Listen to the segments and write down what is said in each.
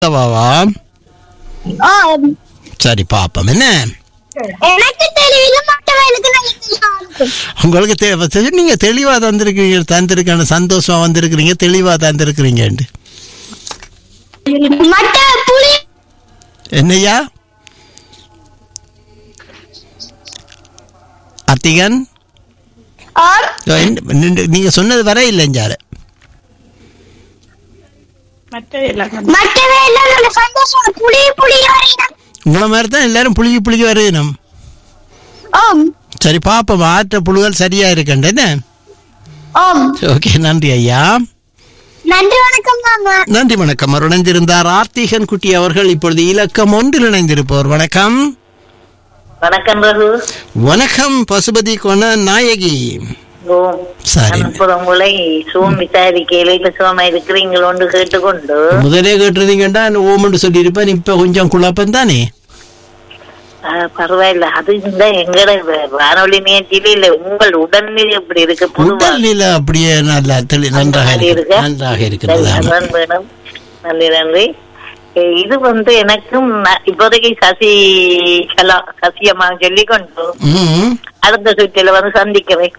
வாவா ஆம். சரி பாப்போம் என்ன எனக்கு தெரியல மற்றவர்களுக்கு நான் தெரியும். உங்களுக்கு தேவை தெரியும் நீங்க தெளிவா தந்திருக்கிறீங்க தந்திருக்கான சந்தோஷமா வந்திருக்கிறீங்க தெளிவா தந்திருக்கிறீங்க மற்ற புலி என்னய்யா அத்திகன் ஆம். ஓ, என்ன- நின்று- நீங்க சொன்னது வர இல்லைஞ்சாரு மற்றவை எல்லாம் நல்ல சந்தோஷம் புலி புலி வரையினம் உங்களை மாதிரி தான் எல்லாரும் புளிகி புளிகி வருகணும் ஆம் சரி பாப்போம் ஆற்ற புழுகள் சரியா இருக்கண்டு என்ன ஆம் ஓகே நன்றி ஐயா நன்றி வணக்கம் மாமா நன்றி வணக்கம் அவர் இணைந்திருந்தார் ஆர்த்திகன் குட்டி அவர்கள் இப்பொழுது இலக்கம் ஒன்றில் இணைந்திருப்பவர் வணக்கம் வணக்கம் ரகு வணக்கம் பசுபதி கொண நாயகி ஓ சரி அனுப்புற உங்களை சுகம் விசாரிக்கையில இப்ப சுகமா இருக்கிறீங்களோன்னு கேட்டுக்கொண்டு முதலே கேட்டிருந்தீங்கன்னா ஓமண்டு சொல்லியிருப்பேன் இப்ப கொஞ்சம் குழப்பம் தானே ஆ, பரவாயில்ல அது இந்த எங்கட வ- வானொலி நிகழ்ச்சியில இல்ல உங்கள் உடல்நிலை எப்படி இருக்கு பொதுவா உடல் நிலை அப்படியே நல்லா தெளி நன்றாக மாதிரி இருக்கு இருக்கா? நன்றாக சரி, இருக்கிறது ஆமா. அதான் வேணும் நன்றி நன்றி ஏ, இது வந்து எனக்கும் ந- இப்போதைக்கு சசி கலா சசியம்மா சொல்லிக்கொண்டு ம். அடுத்த சுற்றில வந்து சந்திக்கிறேன்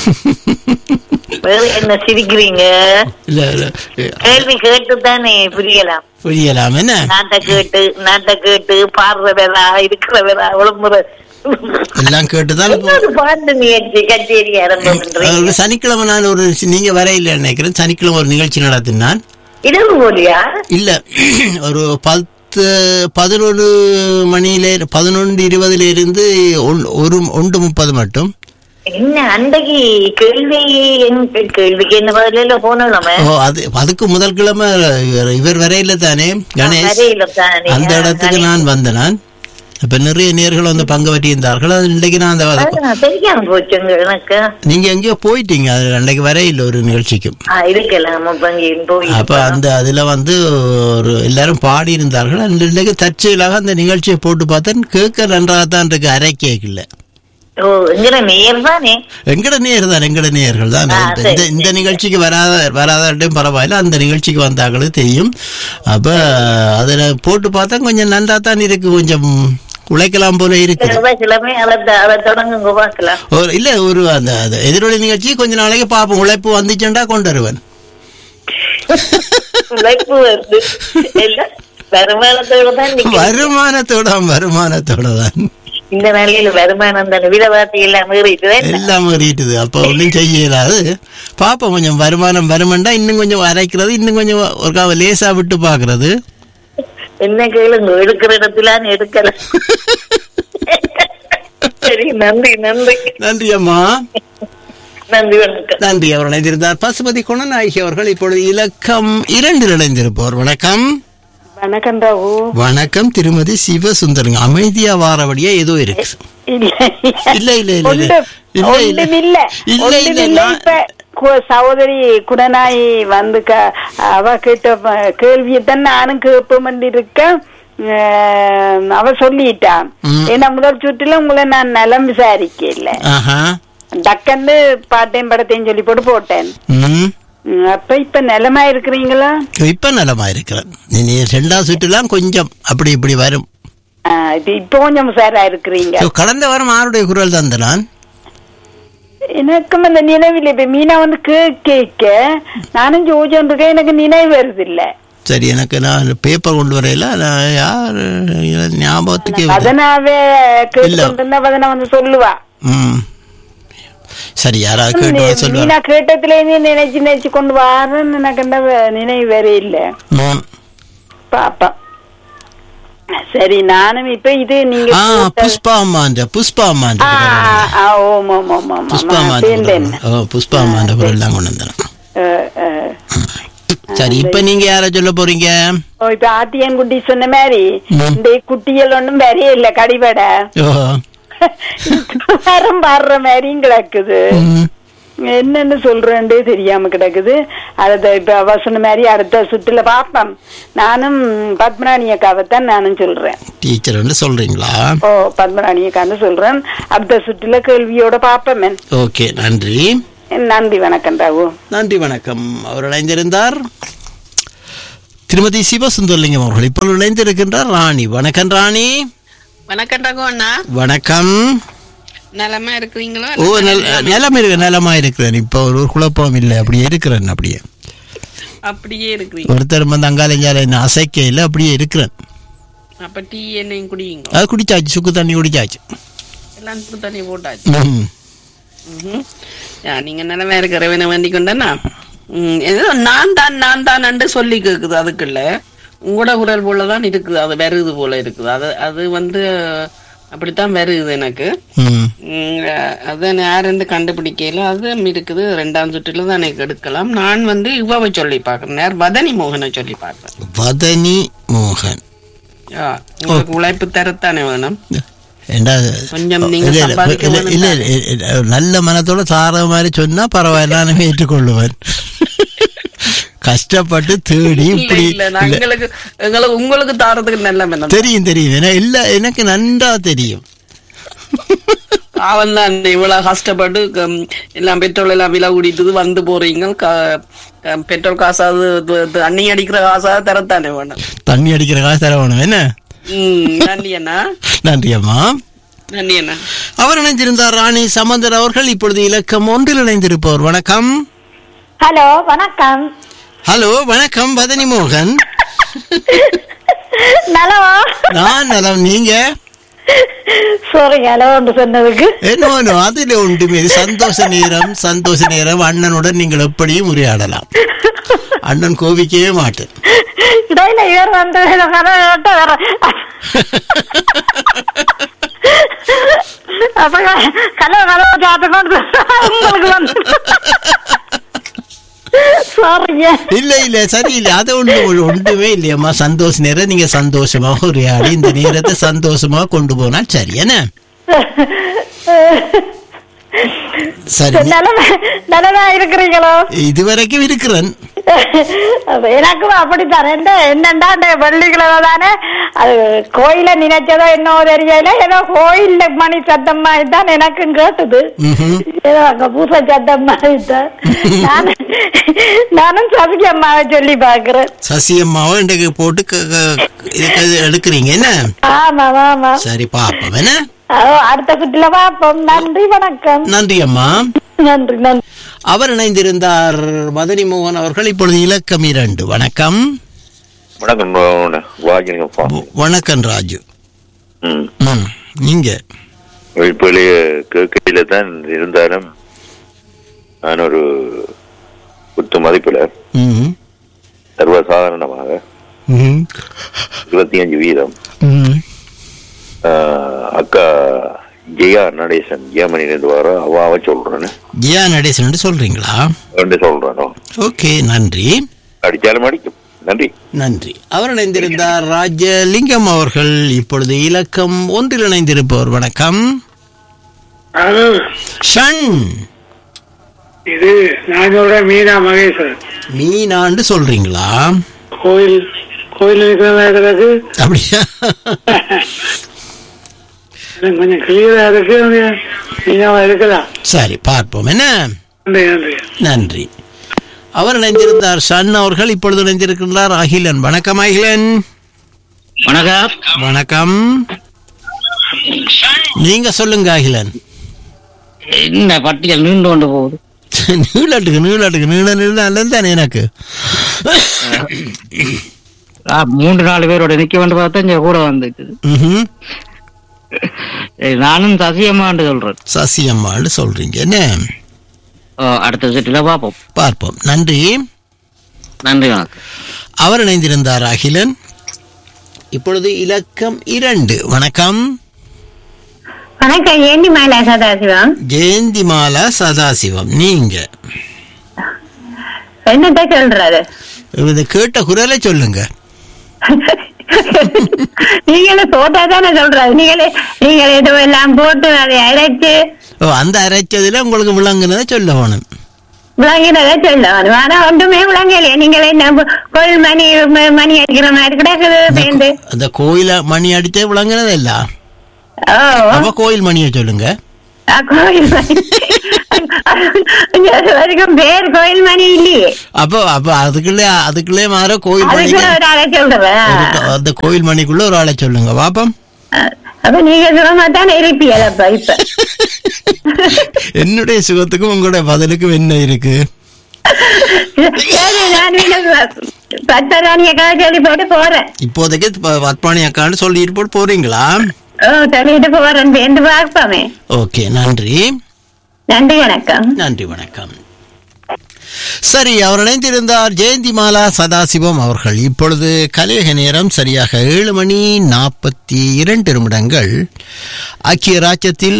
வேற என்ன சிரிக்கிறீங்க இல்ல இல்ல கேள்வி கேட்டுத்தானே புரியலாம் புரியலாம் என்ன நாட்டை கேட்டு நாட்டை கேட்டு பாடுறவரா இருக்கிறவரா விளம்புற எல்லாம் கேட்டுதான் இப்போ- இன்னொரு பாட்டு நிகழ்ச்சி கச்சேரி ஆரம்பம் அதாவது சனிக்கிழமை நான் ஒரு நீங்க வர இல்லை நினைக்கிறேன் சனிக்கிழமை ஒரு நிகழ்ச்சி நடத்தினான் இரவு போலியா இல்ல ஒரு பத்து பதினொரு மணியில பதினொன்று இருபதுல இருந்து ஒன்- ஒரு ஒன்று முப்பது மட்டும் என்ன அன்றைக்கு கேள்வி எங்க கேள்விக்கு என்ன பதில போனோமே ஓ அது அதுக்கு முதல் கிழமை இவர்- இவர் வரையில தானே கணேஷ் வரையில தானே. அந்த ஆ, இடத்துக்கு கணேஷ். நான் வந்தேன் நான் அப்ப நிறைய நேர்கள் வந்து பங்கு பற்றியிருந்தார்கள் அது இன்றைக்கு நான் அந்த அதான் தெரியாம போச்சுங்க எனக்கு நீங்க எங்கேயோ போயிட்டீங்க அது அன்றைக்கு வரையில் ஒரு நிகழ்ச்சிக்கும் ஆ, இருக்கலாம் நம்ம பங்கின் போய் அப்ப அந்த அதுல வந்து ஒரு எல்லாரும் பாடி இருந்தார்கள் அந்த இன்றைக்கு தற்செயலாக அந்த நிகழ்ச்சியை போட்டு பார்த்தேன் கேட்க நன்றாக தான் இருக்கு அரை கேட்கல ஓ எங்கிற நேர் தானே எங்கட நேர் தான் எங்கட நேர்கள் தான் ஆ, இப்ப சரி, இந்த இந்த நிகழ்ச்சிக்கு வராத வராதாட்டையும் பரவாயில்ல அந்த நிகழ்ச்சிக்கு வந்தாங்களும் தெரியும் அப்ப அதுல போட்டு பார்த்தா கொஞ்சம் நன்றா தான் இருக்கு கொஞ்சம் உழைக்கலாம் போல இருக்குது செவ்வாய்க்கிழமை அதை அதை தொடங்குங்க பார்க்கலாம் ஒரு இல்ல ஒரு அந்த அது எதிரொலி நிகழ்ச்சி கொஞ்ச நாளைக்கு பார்ப்போம் உழைப்பு வந்துச்சுண்டா கொண்டு வருவேன் உழைப்பு வருது எல்லாம் வருமானத்தோட தான் நிக்கிறீங்க. வருமானத்தோட வருமானத்தோட தான் இந்த நிலையில வருமானம் தானே விலைவாசி எல்லாம் மீறிட்டு எல்லாம் மாறிட்டுது அப்போ ஒன்றும் செய்ய இயலாது பார்ப்போம் கொஞ்சம் வருமானம் வருமானம்டா இன்னும் கொஞ்சம் அரைக்கிறது இன்னும் கொஞ்சம் ஒரு காவ லேசா விட்டு பார்க்கறது என்ன கேளுங்க எடுக்கிற இடத்துல எடுக்கல சரி நன்றி நன்றி நன்றி அம்மா நன்றி வணக்கம் நன்றி அவர் இணைந்திருந்தார் பசுபதி குணநாயகி அவர்கள் இப்பொழுது இலக்கம் இரண்டில் இணைந்திருப்பவர் வணக்கம் வணக்கம் ராவு வணக்கம் திருமதி சிவசுந்தரங்க அமைதியா வாரபடியா ஏதோ இருக்கு இல்ல இல்ல இல்ல இல்ல இல்ல ஒன்றும் இல்ல இல்ல ஒன்றுமில்ல இல்ல இல்ல ஒன்றுமில்ல நான்- இப்ப கு- சகோதரி குணநாயி வந்து க- அவ கேட்ட ப- கேள்வியைத்தான் நானும் கேட்போம் இருக்கேன் அஹ், அவ சொல்லிட்டா ம். ஏன்னா முதல் சுற்றுல உங்களை நான் நலம் விசாரிக்க இல்ல ஆஹா டக்குன்னு பாட்டையும் படத்தையும் சொல்லி போட்டு போட்டேன் ம் ம், அப்ப இப்ப நிலமா இருக்கிறீங்களா இப்ப நலமா இருக்கிறேன் நீ ரெண்டாவது சுற்றுலாம் கொஞ்சம் அப்படி இப்படி வரும் அஹ், இது இப்ப கொஞ்சம் உஷாரா இருக்கிறீங்க So, கடந்த வாரம் ஆருடைய குரல் தந்த நான் எனக்கும் அந்த நினைவில் இப்ப மீனா வந்து கேட்க நானும் ஜோஜன் இருக்கேன் எனக்கு நினைவு வருது இல்ல சரி எனக்கு நான் பேப்பர் கொண்டு வரையில நான் யார் ஞாபகத்துக்கு வருது. பதனாவே கேட்டுக்கொண்டிருந்தா பதனா வந்து சொல்லுவா ம் சரி யாராவது கேட்டு வர சொல்லுவார் மீனா கேட்டதுல இருந்து நினைச்சு நினைச்சு கொண்டு வாரன்னு எனக்கு அந்த நினைவு வேற இல்ல ம். பாப்பா சரி நானும் இப்ப இது நீங்க ஆ கேட்ட- புஷ்பா அம்மான்ற புஷ்பா அம்மான்ற ஆ, குரல் ஆ, ஓம் ஓம் ஓம் ஓம் புஷ்பா ஆமா, அம்மான்ற சேர்ந்தேன். குரல் ஓ புஷ்பா அம்மான்ற குரல் தான் கொண்டு வந்தேன் அஹ், அஹ். சரி இப்ப நீங்க யார சொல்ல போறீங்க ஓ, இப்ப ஆட்டியன் குட்டி சொன்ன மாதிரி ம். இந்த குட்டிகள் ஒண்ணும் வரையே இல்ல கடிபட ஓ வரம் பாடுற மாதிரியும் கிடக்குது ம். என்னன்னு சொல்றேன்டே தெரியாம கிடக்குது அதை இப்ப அவ சொன்ன மாதிரி அடுத்த சுற்றுல பாப்பேன் நானும் பத்மராணி அக்காவைத்தான் நானும் சொல்றேன் டீச்சர்னு சொல்றீங்களா ஓ பத்மராணி அக்கான்னு சொல்றேன் அடுத்த சுற்றுல கேள்வியோட பாப்பேன் ஓகே நன்றி நன்றி வணக்கம் ராகு நன்றி வணக்கம் அவர் இணைந்திருந்தார் திருமதி சிவசுந்தரலிங்கம் அவர்கள் இப்பொழுது இணைந்திருக்கின்றார் ராணி வணக்கம் ராணி வணக்கம் ரகு அண்ணா வணக்கம் நலமா இருக்கிறீங்களோ ஓ நல் நிலம் இருக்கு நிலமா இருக்கிறேன் இப்போ ஒரு குழப்பம் இல்லை அப்படியே இருக்கிறேன் அப்படியே அப்படியே இருக்கிறீங்க ஒருத்தர் வந்து அங்காலஞ்சால என்ன அசைக்க இல்லை அப்படியே இருக்கிறேன் அப்ப டீ என்னையும் குடிங்க அது குடிச்சாச்சு சுக்கு தண்ணி குடிச்சாச்சு எல்லாம் சுடு தண்ணி போட்டாச்சு ம். ம்ஹும். யா, நீங்க நிலமா இருக்கிறவன வேண்டி கொண்டனா ஏதோ நான் தான் நான் தான் சொல்லி கேக்குது அதுக்குள்ள உங்களோட குரல் போலதான் இருக்குது அது வருது போல இருக்குது அது அது வந்து அப்படித்தான் வருது எனக்கு ம். உம், அதை யாருந்து கண்டுபிடிக்கல அது இருக்குது ரெண்டாம் சுற்றுல தான் எனக்கு எடுக்கலாம் நான் வந்து இவ்வாவை சொல்லி பார்க்கறேன் யார் வதனி மோகனை சொல்லி பார்க்கறேன் வதனி மோகன் யா, உங்களுக்கு உழைப்பு தரத்தானே வேணும் ஏண்டா கொஞ்சம் நீங்க இல்ல, இல்ல, சம்பாதிக்க இல்ல, வேணும் இல்ல, தானே. இல்ல, இல்ல, நல்ல மனத்தோட சார மாதிரி சொன்னா பரவாயில்ல நானும் ஏற்றுக்கொள்ளுவேன் கஷ்டப்பட்டு தேடி இல்ல இப்படி இல்ல நான் இல்ல. எங்களுக்கு எங்களுக்கு உங்களுக்கு தாரதுக்கு நல்ல மனம் தெரியும் தெரியும் ஏன்னா இல்ல எனக்கு நன்றா தெரியும் அவன் தான் இவ்வளவு கஷ்டப்பட்டு கம், எல்லாம் பெட்ரோல் எல்லாம் விலை கூடிட்டு வந்து போறீங்க க- க- பெட்ரோல் காசாவது து- து- தண்ணி அடிக்கிற காசாவது தரத்தானே வேணும் தண்ணி அடிக்கிற காசு தர வேணும் என்ன உம் நன்றி அண்ணா நன்றி அம்மா நன்றி அண்ணா அவர் இணைந்திருந்தார் ராணி சமந்தர் அவர்கள் இப்பொழுது இலக்கம் ஒன்றில் இணைந்திருப்பவர் வணக்கம் ஹலோ வணக்கம் ஹலோ வணக்கம் வதனி மோகன் நலோ நான் நலம் நீங்க சாரி ஹலோ என்று சொன்னதுக்கு என்னோ அதுல ஒன்றுமே இது சந்தோஷ நேரம் சந்தோஷ நேரம் அண்ணனுடன் நீங்கள் எப்படியும் உரையாடலாம் அண்ணன் கோபிக்கவே மாட்டேன் இடையில இவர் வந்து இதை கதை கேட்டு வேற அப்ப கலோ கலோ சாத்து கொண்டு உங்களுக்கு வந்து சாரிங்க இல்ல இல்ல சரி இல்ல அது ஒண்ணு ஒன்றுமே இல்லையம்மா சந்தோஷ நேரம் நீங்க சந்தோஷமாக உரையாடி இந்த நேரத்தை சந்தோஷமா கொண்டு போனா சரி என்ன சரி நலமா நலமா இருக்கிறீங்களோ இதுவரைக்கும் இருக்கிறேன் அப்ப எனக்கும் அப்படித்தான் என்ன என்னண்டா இந்த வெள்ளிக்கிழமை தானே அது கோயில நினைச்சதோ என்னவோ தெரியல ஏதோ கோயில்ல மணி சத்தம் மாதிரி தான் எனக்கும் கேட்டுது ம்ஹும். ஏதோ அங்க பூசை சத்தம் மாதிரி தான் நானும் நானும் சபிக்கு அம்மாவை சொல்லி பாக்குறேன் சசியம்மாவை இன்றைக்கு போட்டு க- க- இதுக்கு இது எடுக்கிறீங்க என்ன ஆமா ஆமா சரி பாப்போம் என்ன அதோ அடுத்த சுற்றுல பார்ப்போம் நன்றி வணக்கம் நன்றி அம்மா நன்றி நன்றி அவர் இணைந்திருந்தார் மதனி மோகன் அவர்கள் இப்பொழுது இலக்கம் இரண்டு வணக்கம் வணக்கம் வாங்கினப்பா வ- வணக்கம் ராஜு ம் ம், நீங்க வெளிப்படையே கேட்கையில தான் இருந்தாலும் நான் ஒரு குத்து மதிப்பில் ம், சர்வசாதாரணமாக ம், இருபத்தி அஞ்சு வீதம் ம். ஆஹ், அக்கா ஜெயா நடேசன் ஜெயமணிலேருந்து வர அவாவை சொல்றேன்னு ஜியா நடேசன் சொல்றீங்களா ரெண்டு சொல்றேனோ ஓகே நன்றி அடிச்சாலும் அடிக்கும் நன்றி நன்றி அவர் இணைந்திருந்தார் ராஜலிங்கம் அவர்கள் இப்பொழுது இலக்கம் ஒன்றில் இணைந்திருப்பவர் வணக்கம் அது ஷன் இது நான் சொல்றேன் மீனா மகேஸ்வரன் மீனாண்டு சொல்றீங்களா கோயில் கோயில் இருக்கிற இடத்துக்கு அப்படியா எனக்கு கொஞ்சம் கிளியரா இருக்கு மீனாவா இருக்கலாம் சரி பார்ப்போம் என்ன நன்றி நன்றி நன்றி அவர் இணைந்திருந்தார் ஷன் அவர்கள் இப்பொழுது இணைந்திருக்கின்றார் அகிலன் வணக்கம் அகிலன் வணக்கம் வணக்கம் நீங்க சொல்லுங்க அகிலன் என்ன பட்டியல் நீண்டு கொண்டு போகுது நீளாட்டுக்கு நீளாட்டுக்கு நீள நீள நல்லது தானே எனக்கு ஆ, மூன்று நாலு பேரோட நிக்க வந்து பார்த்தா இங்க கூட வந்துட்டு ம்ஹும். நானும் சசியம்மான்னு சொல்றேன் சசியம்மாள் சொல்றீங்க என்ன ஓ, அடுத்த சுற்றுல பார்ப்போம் பார்ப்போம் நன்றி நன்றி வணக்கம் அவர் இணைந்திருந்தார் அகிலன் இப்பொழுது இலக்கம் இரண்டு வணக்கம் வணக்கம் ஏண்டி மேல சதாசிவம் ஜெயந்திமாலா சதாசிவம் நீங்க என்னத்த சொல்றாரு இது கேட்ட குரலை சொல்லுங்க நீங்களே போட்டா தானே சொல்றாரு நீங்களே நீங்களே ஏதோ எல்லாம் போட்டு அதை அரைச்சு ஓ அந்த அரைச்சதுல உங்களுக்கு விளங்குனதை சொல்ல வேணும் விளங்கினதை சொல்ல வரும் ஆனா ஒன்றுமே விளங்கலையே நீங்களே என்ன கோயில் மணி ம- மணி அடிக்கிற மாதிரி கிடக்குது சேர்ந்து அந்த கோயில மணி அடிச்சே விளங்குனது இல்ல ஓ அப்ப கோயில் மணியை சொல்லுங்க ஆ, கோயில் மணி வரைக்கும் பேர் கோயில் மணி இல்லையே அப்போ அப்ப அதுக்குள்ளே அதுக்குள்ளே மாற கோயில் அதுக்கு மணிக்கு ஒரு ஆளை சொல்றேன் ஒரு க- அந்த கோயில் மணிக்குள்ள ஒரு ஆளை சொல்லுங்க பாப்பம் அப்ப நீங்க சுகமா தானே இருப்பீங்களப்பா இப்ப என்னுடைய சுகத்துக்கும் உங்களுடைய பதிலுக்கும் என்ன இருக்கு சரி நான் பத்தராணிய கதை சொல்லி போட்டு போறேன் இப்போதைக்கு ப- பத்மானி அக்கான்னு சொல்லிட்டு போட்டு போறீங்களா ஓ சொல்லிட்டு போறேன் சேர்ந்து பார்ப்போமே ஓகே நன்றி நன்றி வணக்கம் நன்றி வணக்கம் சரி அவர் இணைந்திருந்தார் ஜெயந்தி மாலா சதாசிவம் அவர்கள் இப்பொழுது கலையக நேரம் சரியாக ஏழு மணி நாற்பத்தி இரண்டு நிமிடங்கள் ஐக்கிய ராஜ்யத்தில்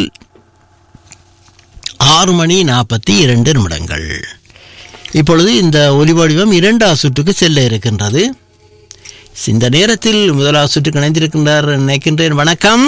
ஆறு மணி நாற்பத்தி இரண்டு நிமிடங்கள் இப்பொழுது இந்த ஒலிவடிவம் இரண்டாவது சுற்றுக்கு செல்ல இருக்கின்றது இந்த நேரத்தில் முதலாவது சுற்றுக்கு இணைந்திருக்கின்றார் நினைக்கின்றேன் வணக்கம்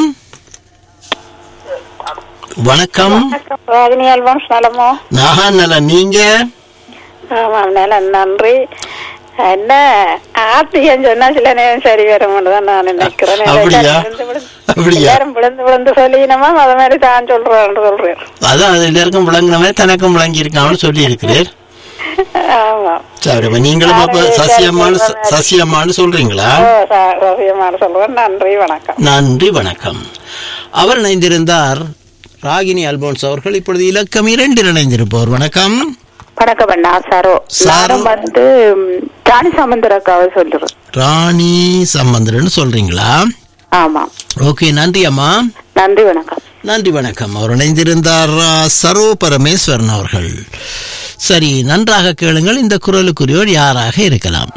வணக்கம் ராகினி அல்பம்ஸ் நலமோ நான் நல நீங்க ஆமாம் நலம் நன்றி என்ன ஆத்தியம் சொன்னா சில நேரம் சரி வரும்னு தான் நான் நினைக்கிறேன் அப்படியா? எல்லாரும் விழுந்து விழுந்து- அப்படியா? எல்லாரும் விழுந்து விழுந்து சொல்லினமா அத மாதிரி தான் சொல்றேன் சொல்றேன் அதான் அது எல்லாருக்கும் விளங்குனவே தனக்கும் விளங்கி இருக்காமல் சொல்லி இருக்கிறேன் ஆமா சரி அப்ப நீங்களும் அப்ப சசியம்மான்னு ச- சசியம்மான்னு சொல்றீங்களா ஓ, ச- சௌரியமான சொல்றேன் நன்றி வணக்கம் நன்றி வணக்கம் அவர் இணைந்திருந்தார் ராகினி அல்போன்ஸ் அவர்கள் இப்பொழுது இலக்கம் இரண்டில் இணைந்திருப்பவர் வணக்கம் வணக்கம் அண்ணா சரோ சரோ. நானும் வந்து ம், ராணி சமுந்தரக்காவை சொல்றேன் ராணி சம்பந்தரன்னு சொல்றீங்களா ஆமா ஓகே நன்றி அம்மா நன்றி வணக்கம் நன்றி வணக்கம் அவர் இணைந்திருந்தார் ஆ, சரோ பரமேஸ்வரன் அவர்கள் சரி நன்றாக கேளுங்கள் இந்த குரலுக்குரியோர் யாராக இருக்கலாம்